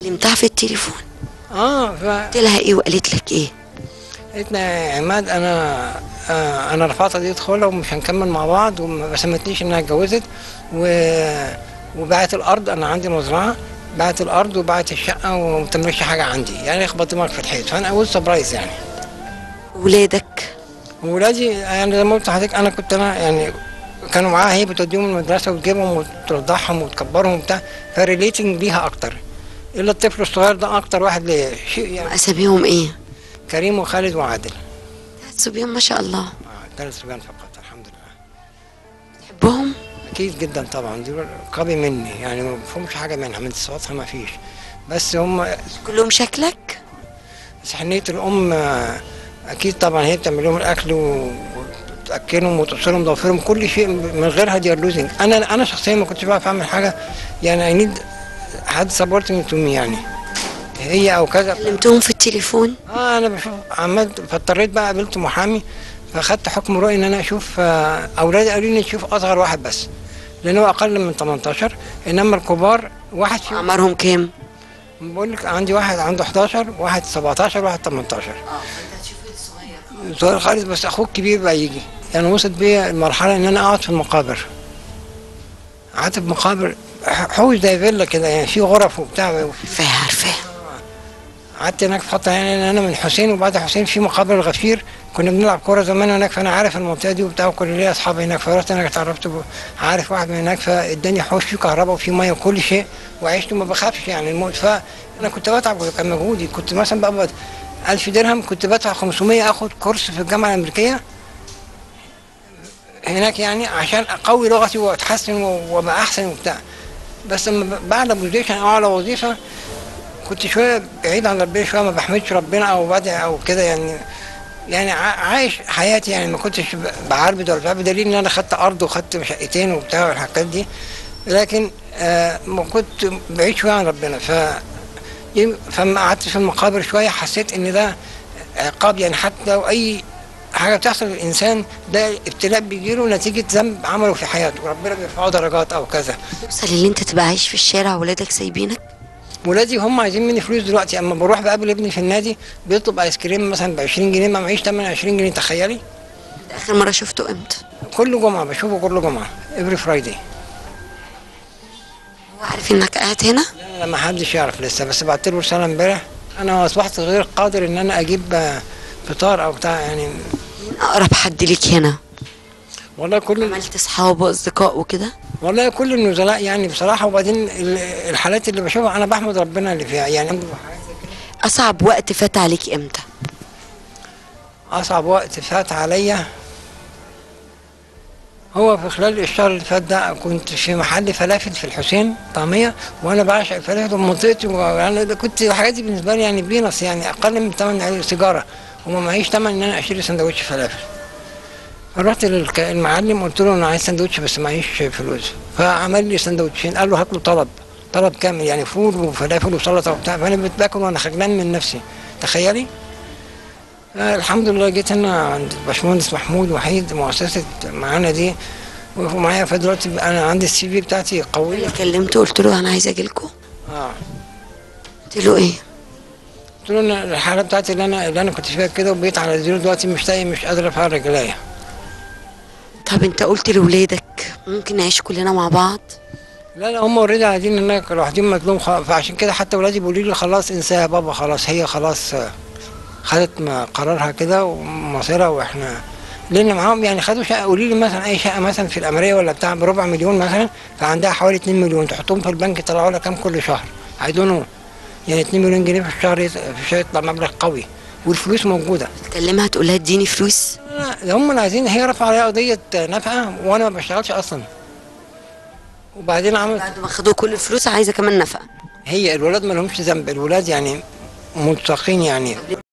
كلمتها في التليفون اه ف قلت لها ايه وقالت لك ايه قالت لي يا عماد انا آه انا رفعت قضيه خلع ومش هنكمل مع بعض وما سمتنيش انها اتجوزت و... وباعت الارض انا عندي مزرعه باعت الارض وباعت الشقه وما بتملكش حاجه عندي يعني اخبط دماغك في الحيط فانا اقول سبرايز يعني ولادك ولادي يعني زي ما قلت لحضرتك انا كنت انا يعني كانوا معاها هي بتوديهم المدرسه وتجيبهم وترضعهم وتكبرهم وبتاع فريليتنج بيها اكتر الا الطفل الصغير ده اكتر واحد ليه شيء يعني اساميهم ايه كريم وخالد وعادل صبيان ما شاء الله آه، ثلاث صبيان فقط الحمد لله تحبهم اكيد جدا طبعا دي قوي مني يعني ما بفهمش حاجه منها من صفاتها ما فيش بس هم كلهم شكلك بس حنيه الام آه، اكيد طبعا هي بتعمل لهم الاكل و- وتاكلهم وتغسلهم ضوافرهم كل شيء من غيرها دي لوزنج انا انا شخصيا ما كنتش بعرف اعمل حاجه يعني اي نيد حد سبورتنج تو مي يعني هي او كذا كلمتهم في التليفون اه انا بشوف عملت فاضطريت بقى قابلت محامي فاخدت حكم رؤي ان انا اشوف آه، اولادي قالوا لي نشوف اصغر واحد بس لان هو اقل من 18 انما الكبار واحد فيهم اعمارهم كام بقول لك عندي واحد عنده 11 واحد 17 واحد 18 صغير خالص بس اخوه الكبير بقى يجي يعني وصلت بيا المرحله ان انا اقعد في المقابر قعدت في مقابر ح- حوش زي فيلا كده يعني في غرف وبتاع عارفاها عارفاها قعدت هناك فتره يعني انا من حسين وبعد حسين في مقابر الغفير كنا بنلعب كوره زمان هناك فانا عارف المنطقه دي وبتاع وكل ليا اصحاب هناك فرحت انا اتعرفت ب- عارف واحد من هناك فاداني حوش فيه كهرباء وفيه ميه وكل شيء وعشت وما بخافش يعني الموت فانا كنت بتعب وكان مجهودي كنت مثلا بقبض 1000 درهم كنت بدفع 500 اخد كورس في الجامعه الامريكيه هناك يعني عشان اقوي لغتي واتحسن و- وابقى احسن وبتاع بس لما ب- بعد بوزيشن او على وظيفه كنت شويه بعيد عن ربنا شويه ما بحمدش ربنا او بدعي او كده يعني يعني ع- عايش حياتي يعني ما كنتش ب- بعربد ولا بتاع بدليل ان انا خدت ارض وخدت شقتين وبتاع والحاجات دي لكن آه ما كنت بعيد شويه عن ربنا ف يم- فلما قعدت في المقابر شويه حسيت ان ده عقاب يعني حتى لو اي حاجه بتحصل للانسان ده ابتلاء بيجيله نتيجه ذنب عمله في حياته وربنا بيرفعه درجات او كذا توصل اللي انت تبقى عايش في الشارع وولادك سايبينك ولادي هم عايزين مني فلوس دلوقتي اما بروح بقابل ابني في النادي بيطلب ايس كريم مثلا ب 20 جنيه ما معيش تمن 20 جنيه تخيلي اخر مره شفته امتى كل جمعه بشوفه كل جمعه افري فرايداي هو عارف انك قاعد هنا لا لا ما حدش يعرف لسه بس بعت له رساله امبارح انا اصبحت غير قادر ان انا اجيب آه، فطار او بتاع يعني مين اقرب حد ليك هنا والله كل عملت اصحاب واصدقاء وكده والله كل النزلاء يعني بصراحه وبعدين ال- الحالات اللي بشوفها انا بحمد ربنا اللي فيها يعني عنده حاجات زي كده. اصعب وقت فات عليك امتى اصعب وقت فات عليا هو في خلال الشهر اللي فات ده كنت في محل فلافل في الحسين طعميه وانا بعشق الفلافل ومنطقتي وانا ده كنت الحاجات دي بالنسبه لي يعني بينص يعني اقل من ثمن سيجاره وما معيش ثمن ان انا اشتري سندوتش فلافل رحت للمعلم قلت له انا عايز سندوتش بس معيش فلوس فعمل لي سندوتشين قال له هات له طلب طلب كامل يعني فول وفلافل وسلطه وبتاع فانا باكل وانا خجلان من نفسي تخيلي آه، الحمد لله جيت هنا عند باشمهندس محمود وحيد مؤسسة معانا دي وقفوا معايا فدلوقتي انا عندي السي في بتاعتي قوية اللي كلمته قلت له انا عايزه اجي لكم اه قلت له ايه قلت له إن الحالة بتاعتي اللي انا اللي انا كنت فيها كده وبقيت على زيرو دلوقتي مش لاقي مش قادر ارفع رجليا طب انت قلت لولادك ممكن نعيش كلنا مع بعض لا لا هم اوريدي قاعدين هناك لوحدين مظلوم خ- فعشان كده حتى ولادي بيقولوا لي خلاص انساها يا بابا خلاص هي خلاص آه، خدت ما قرارها كده ومصيرها واحنا لان معاهم يعني خدوا شقه قولي لي مثلا اي شقه مثلا في الامريه ولا بتاع بربع مليون مثلا فعندها حوالي 2 مليون تحطهم في البنك يطلعوا لها كام كل شهر اي دونت يعني 2 مليون جنيه في الشهر يط- في الشهر يطلع مبلغ قوي والفلوس موجوده تكلمها تقول لها اديني فلوس لا ده هم اللي عايزين هي رفع عليها قضيه نفقه وانا ما بشتغلش اصلا وبعدين عملت بعد ما خدوا كل الفلوس عايزه كمان نفقه هي الولاد ما لهمش ذنب الولاد يعني ملصقين يعني